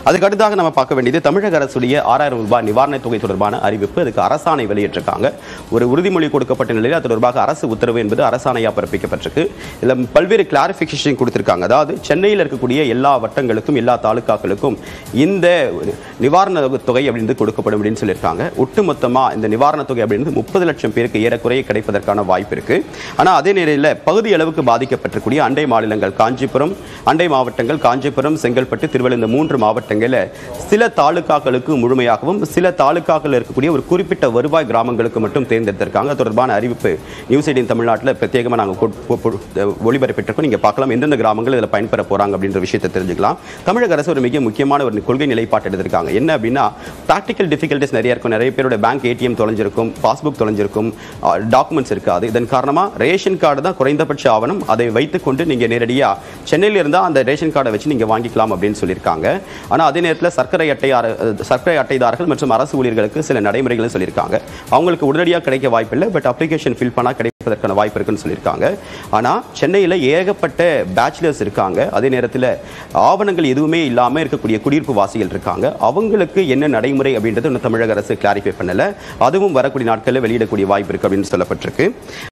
அதுக்கு அடுத்தாக நம்ம பார்க்க வேண்டியது தமிழக அரசுடைய ஆறாயிரம் ரூபாய் நிவாரணத் தொகை தொடர்பான அறிவிப்பு அதுக்கு அரசாணை வெளியிட்டிருக்காங்க ஒரு உறுதிமொழி கொடுக்கப்பட்ட நிலையில் அது தொடர்பாக அரசு உத்தரவு என்பது அரசாணையா பிறப்பிக்கப்பட்டிருக்கு இதுல பல்வேறு கிளாரிபிகேஷன் கொடுத்திருக்காங்க அதாவது சென்னையில் இருக்கக்கூடிய எல்லா வட்டங்களுக்கும் எல்லா தாலுகாக்களுக்கும் இந்த நிவாரண தொகை அப்படின்னு கொடுக்கப்படும் அப்படின்னு சொல்லியிருக்காங்க ஒட்டுமொத்தமா இந்த நிவாரணத் தொகை அப்படின்றது முப்பது லட்சம் பேருக்கு ஏறக்குறைய கிடைப்பதற்கான வாய்ப்பு இருக்கு ஆனா அதே நேரில் பகுதி அளவுக்கு பாதிக்கப்பட்டிருக்கூடிய அண்டை மாநிலங்கள் காஞ்சிபுரம் அண்டை மாவட்டங்கள் காஞ்சிபுரம் செங்கல்பட்டு திருவள்ளூர் இந்த மூன்று மாவட்டங்களில் சில தாலுகாக்களுக்கு முழுமையாகவும் சில தாலுகாக்கள் இருக்கக்கூடிய ஒரு குறிப்பிட்ட வருவாய் கிராமங்களுக்கு மட்டும் தேர்ந்தெடுத்திருக்காங்க அது தொடர்பான அறிவிப்பு நியூஸ் எயிட்டின் தமிழ்நாட்டில் பிரத்யேகமாக நாங்கள் ஒளிபரப்பிட்டிருக்கோம் நீங்க பார்க்கலாம் எந்தெந்த கிராமங்கள் இதில் பயன்பெற போறாங்க அப்படின்ற விஷயத்தை தெரிஞ்சுக்கலாம் தமிழக அரசு ஒரு மிக முக்கியமான ஒரு கொள்கை நிலைப்பாட்டு எடுத்திருக்காங்க என்ன அப்படின்னா ப்ராக்டிக்கல் டிஃபிகல்ட்டிஸ் நிறைய இருக்கும் நிறைய பேரோட பேங்க் ஏடிஎம் தொலைஞ்சிருக்கும் பாஸ்புக் தொலைஞ்சிருக்கும் டாக்குமெண்ட்ஸ் இருக்காது இதன் காரணமா ரேஷன் கார்டு தான் குறைந்தபட்ச ஆவணம் அதை வைத்துக்கொண்டு நீங்க நேரடியா சென்னையில இருந்தா அந்த ரேஷன் கார்டை வச்சு நீங்க வாங்கிக்கலாம் அப்படின்னு சொல்லியிருக்காங்க ஆனா அதே நேரத்தில் சர்க்கரை அட்டையார சர்க்கரை அட்டைதாரர்கள் மற்றும் அரசு ஊழியர்களுக்கு சில நடைமுறைகளும் சொல்லியிருக்காங்க அவங்களுக்கு உடனடியாக கிடைக்க வாய்ப்பில்லை பட் அப்ளிகேஷன் ஃபில் பண்ணா கிடைப்பதற்கான வாய்ப்பு இருக்குன்னு சொல்லியிருக்காங்க ஆனா சென்னையில் ஏகப்பட்ட பேச்சுலர்ஸ் இருக்காங்க அதே நேரத்தில் ஆவணங்கள் எதுவுமே இல்லாம இருக்கக்கூடிய குடியிருப்பு வாசிகள் இருக்காங்க அவங்களுக்கு என்ன நடைமுறை அப்படின்றது இன்னும் தமிழக அரசு கிளாரிஃபை பண்ணல அதுவும் வரக்கூடிய நாட்களில் வெளியிடக்கூடிய வாய்ப்பு இருக்கு அப்படின்னு சொல்லப்பட்டிருக்கு